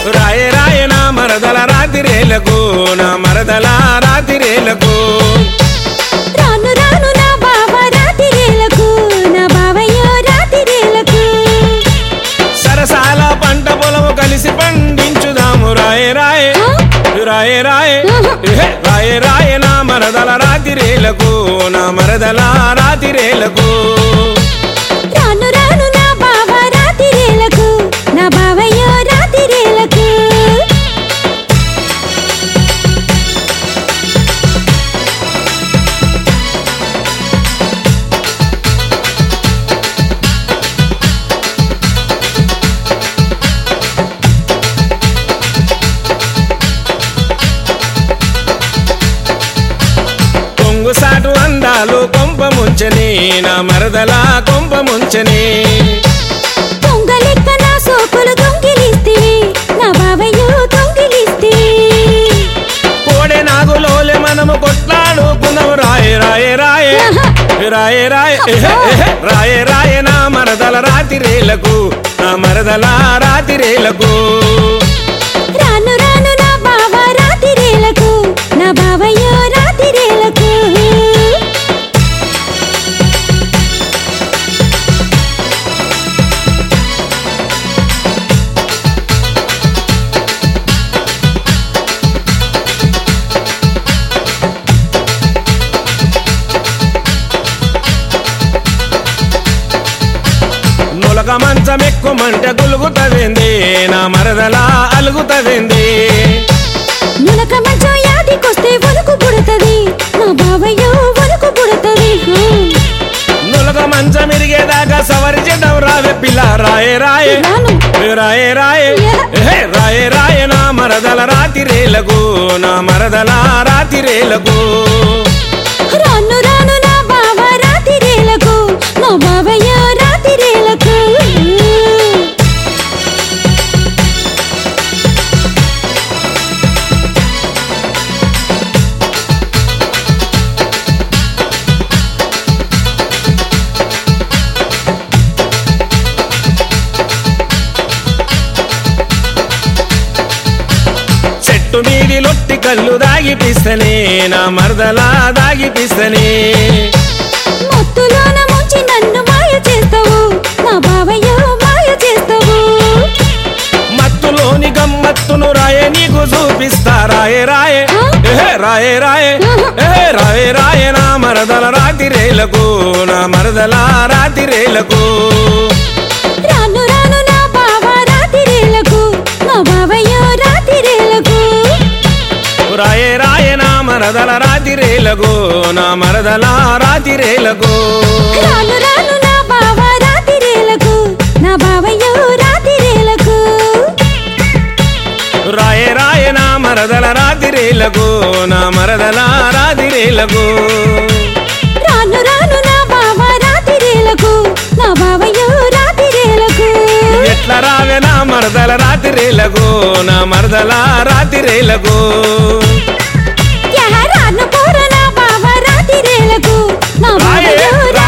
రాయే రాయ నా మరదల రాతిరేలకు నా మరదల రాతిరేలకు రాను రాను నా బావ రాతిరేలకు నా బావయ్యో రాతిరేలకు సరసాల పంట పొలము కలిసి పండించుదాము రాయే రాయే రాయే రాయే ఏహే, రాయే రాయే నా మరదల రాతిరేలకు నా మరదల రాతిరేలకు రాను రాను నా బావ రాతిరేలకు నా బావయ్యో రాతిరేలకు కొంగు సాటు అందాలు కొంప ముంచని నా మరదల కొంప ముంచని పొంగలెక్క నా సోకులు దొంగిలిస్తివి నా బావయ్యో దొంగిలిస్తివి కోడె నాగులోలే మనము కొట్లాడుకుందాం రాయే రాయే రాయే రాయే రాయే ఏహే, ఏహే, రాయే రాయే నా మరదల రాతిరేలకు నా మరదల రాతిరేలకు రాను రాను నా బావ రాతిరేలకు నా బావయ్యో రాతిరేలకు నులక మంచం ఎక్కుమంటే గులుగుతవింది నా మరదల అలుగుతవింది నులక మంచం యాదికొస్తే వణుకు పుడతది నా బావయ్యో వణుకు పుడతది నులక మంచం ఇరిగేదాకా సవరి చేద్దాం రావే పిల్ల రాయే రాయే రాను రాయే రాయే ఏహే, రాయే రాయే నా మరదల రాతిరేలకు నా మరదల రాతిరేలకు రాను రాను నా బావ రాతిరేలకు నా బావయ్యో రాతిరేలకు చెట్టు మీది లొట్టి కళ్ళు దాగిపిస్తనే నా మరదల దాగిపిస్తనే మొత్తులోన ముంచి నన్ను మాయ చేస్తావు నా బావయ్యో మాయ చేస్తావు మత్తులోని గమ్మత్తును రాయే నీకు చూపిస్తా రాయే రాయే ఏహే, రాయే రాయే ఏహే, రాయే రాయే నా మరదల రాతిరేలకు నా మరదల రాతిరేలకు రాను రాను నా బావ రాతిరేలకు నా బావయ్యో రాతిరేలకు రాయే రాయే నా మరదల రాతిరేలకు నా మరదల రాతిరేలకు రాను రాను నా బావ రాతిరేలకు నా బావయ్యో రాతిరేలకు రాయే రాయే నా మరదల రాతిరేలకు నా మరదల రాతిరేలకు రాను రాను నా బావ రాతిరేలకు నా బావయ్యో రాతిరేలకు ఎట్లా రావే నా మరదల రాతిరేలకు నా మరదల రాతిరేలకు యా రాను పోర నా బావ రాతిరేలకు నా రాయే బావయ్యో